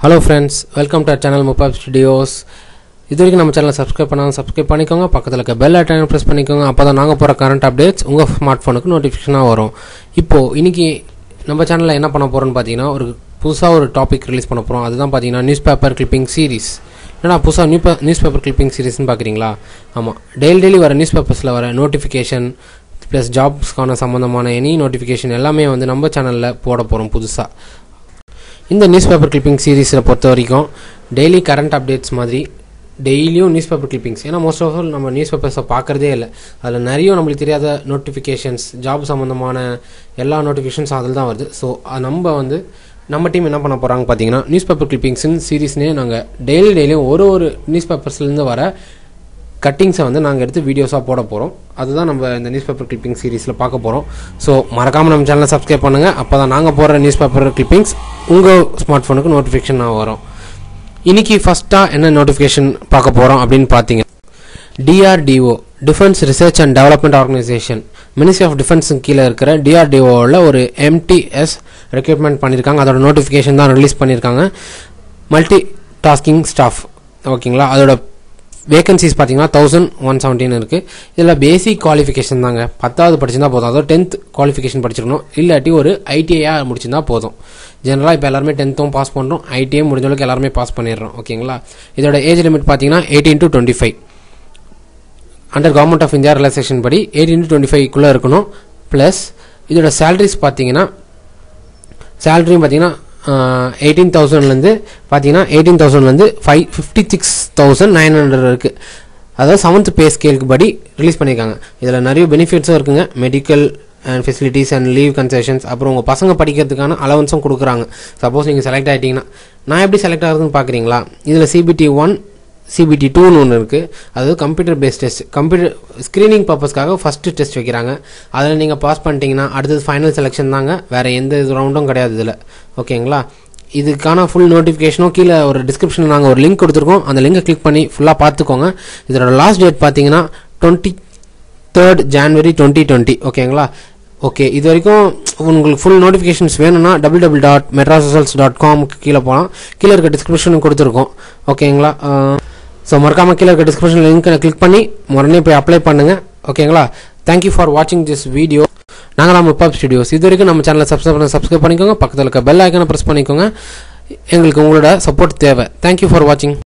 hello friends welcome to channel முப்பாப் studios இது வரைக்கும் நம்ம சேனலை சப்ஸ்கிரைப் பண்ணாலும் சப்ஸ்கிரைப் பண்ணிக்கோங்க பக்கத்தில் இருக்க பெல் ஐட்டான ப்ரெஸ் பண்ணிக்கோங்க அப்போ தான் நாங்கள் போகிற கரண்ட் அப்டேட்ஸ் உங்கள் ஸ்மார்ட் ஃபோனுக்கு நோட்டிஃபிகேஷனாக வரும் இப்போது இன்னைக்கு நம்ம சேனலில் என்ன பண்ண போகிறோம்னு பார்த்தீங்கன்னா ஒரு புதுசாக ஒரு டாபிக் ரிலீஸ் பண்ண போகிறோம் அதுதான் பார்த்தீங்கன்னா நியூஸ் பேப்பர் கிளிப்பிங் சீரிஸ் ஏன்னா புதுசாக நியூ நியூஸ் பேப்பர் கிளிப்பிங் சீரிஸ்னு பார்க்குறீங்களா ஆமாம் டெய்லி டெய்லி வர நியூஸ் பேப்பர்ஸில் வர நோட்டிஃபிகேஷன் ப்ளஸ் ஜாப்ஸ்க்கான சம்மந்தமான எனி நோட்டிஃபிகேஷன் எல்லாமே வந்து நம்ம சேனலில் போட போகிறோம் புதுசாக இந்த நியூஸ் பேப்பர் கிளிப்பிங் சீரீஸில் பொறுத்த வரைக்கும் டெய்லி கரண்ட் அப்டேட்ஸ் மாதிரி டெய்லியும் நியூஸ் பேப்பர் கிளிப்பிங்ஸ் ஏன்னா மோஸ்ட் ஆஃப் ஆல் நம்ம நியூஸ் பேப்பர்ஸை பார்க்குறதே இல்லை அதில் நிறைய நம்மளுக்கு தெரியாத நோட்டிஃபிகேஷன்ஸ் ஜாப் சம்மந்தமான எல்லா நோட்டிஃபிகேஷன்ஸும் அதில் தான் வருது ஸோ நம்ம வந்து நம்ம டீம் என்ன பண்ண போகிறாங்க பார்த்தீங்கன்னா நியூஸ் பேப்பர் கிளிப்பிங்ஸ்னு சீரீஸ்னே நாங்கள் டெய்லி டெய்லியும் ஒரு ஒரு நியூஸ் பேப்பர்ஸ்லேருந்து வர கட்டிங்ஸை வந்து நாங்கள் எடுத்து வீடியோஸாக போட போகிறோம் அதுதான் நம்ம இந்த நியூஸ் பேப்பர் கிளிப்பிங் சீரீஸில் பார்க்க போகிறோம் ஸோ மறக்காமல் நம்ம சேனலை சப்ஸ்கிரைப் பண்ணுங்கள் அப்போ தான் நாங்கள் போடுற நியூஸ் பேப்பர் கிளிப்பிங்ஸ் உங்கள் ஸ்மார்ட் ஃபோனுக்கு நோட்டிஃபிகேஷன் வரும் இன்னைக்கு ஃபஸ்ட்டாக என்ன நோட்டிஃபிகேஷன் பார்க்க போகிறோம் அப்படின்னு பார்த்தீங்க DRDO defence research and development organisation ministry of defence கீழே இருக்கிற டிஆர்டிஓவில் ஒரு எம்டிஎஸ் ரெக்ரூட்மெண்ட் பண்ணியிருக்காங்க அதோட நோட்டிஃபிகேஷன் தான் ரிலீஸ் பண்ணியிருக்காங்க மல்டி டாஸ்கிங் ஸ்டாஃப் ஓகேங்களா அதோட வேகன்சிஸ் பார்த்தீங்கன்னா தௌசண்ட் ஒன் செவன்டீன் இருக்குது இதில் பேசிக் குவாலிஃபிகேஷன் தாங்க பத்தாவது படிச்சிருந்தா போதும் அதாவது டென்த் குவாலிஃபிகேஷன் படிச்சிருக்கணும் இல்லாட்டி ஒரு ஐடிஐயாக முடிச்சிருந்தா போதும் ஜென்ரலாக இப்போ எல்லாருமே டென்த்தும் பாஸ் பண்ணுறோம் ஐடிஐ முடிஞ்ச அளவுக்கு எல்லாருமே பாஸ் பண்ணிடுறோம் ஓகேங்களா இதோட ஏஜ் லிமிட் பார்த்தீங்கன்னா eighteen to twenty five under government of India relaxation படி எயிட்டீன் டு டுவெண்ட்டி ஃபைவ்க்குள்ளே இருக்கணும் ப்ளஸ் இதோட சேலரிஸ் பார்த்தீங்கன்னா சேலரியும் பார்த்தீங்கன்னா எயிட்டீன் தௌசண்ட்லேருந்து பார்த்தீங்கன்னா எயிட்டீன் தௌசண்ட்லேருந்து five fifty six thousand nine hundred இருக்குது அதாவது செவன்த் பே ஸ்கேலுக்கு படி ரிலீஸ் பண்ணியிருக்காங்க இதில் நிறைய பெனிஃபிட்ஸும் இருக்குங்க medical and facilities and leave concessions அப்புறம் உங்கள் பசங்க படிக்கிறதுக்கான அலவன்ஸும் கொடுக்குறாங்க சப்போஸ் நீங்கள் செலக்ட் ஆகிட்டீங்கன்னா நான் எப்படி செலக்ட் ஆகுதுன்னு பார்க்குறீங்களா இதில் சிபிடி ஒன் சிபிடி டூன்னு ஒன்று இருக்குது அதாவது computer based test computer screening பர்பஸ்க்காக ஃபஸ்ட்டு டெஸ்ட் வைக்கிறாங்க அதில் நீங்கள் பாஸ் பண்ணிட்டீங்கன்னா அடுத்தது ஃபைனல் செலெக்ஷன் தாங்க வேறு எந்த ரவுண்டும் கிடையாது இதில் ஓகேங்களா இதுக்கான ஃபுல் நோட்டிஃபிகேஷனும் கீழே ஒரு டிஸ்கிரிப்ஷனில் நாங்கள் ஒரு லிங்க் கொடுத்துருக்கோம் அந்த லிங்கை கிளிக் பண்ணி ஃபுல்லாக பார்த்துக்கோங்க இதோட லாஸ்ட் டேட் பார்த்தீங்கன்னா twenty third January twenty twenty ஓகேங்களா ஓகே இது வரைக்கும் உங்களுக்கு ஃபுல் நோட்டிஃபிகேஷன்ஸ் வேணும்னா double double dot Madras dot காம்க்கு கீழே போகலாம் கீழே இருக்க டிஸ்கிரிப்ஷனும் கொடுத்துருக்கோம் ஓகேங்களா ஸோ மறக்காமல் கீழே இருக்க டிஸ்கிரிப்ஷன் லிங்க்கை கிளிக் பண்ணி உடனே போய் அப்ளை பண்ணுங்கள் ஓகேங்களா தேங்க்யூ ஃபார் வாட்சிங் திஸ் வீடியோ நாங்கள் தான் முப்பாப் ஸ்டுடியோஸ் இது வரைக்கும் நம்ம சேனலை சப்ஸ்கிரைப் பண்ண சப்ஸ்கிரைப் பண்ணிக்கோங்க பக்கத்தில் இருக்க பெல் ஐக்கனை ப்ரெஸ் பண்ணிக்கோங்க எங்களுக்கு உங்களோட சப்போர்ட் தேவை தேங்க்யூ ஃபார் வாட்சிங்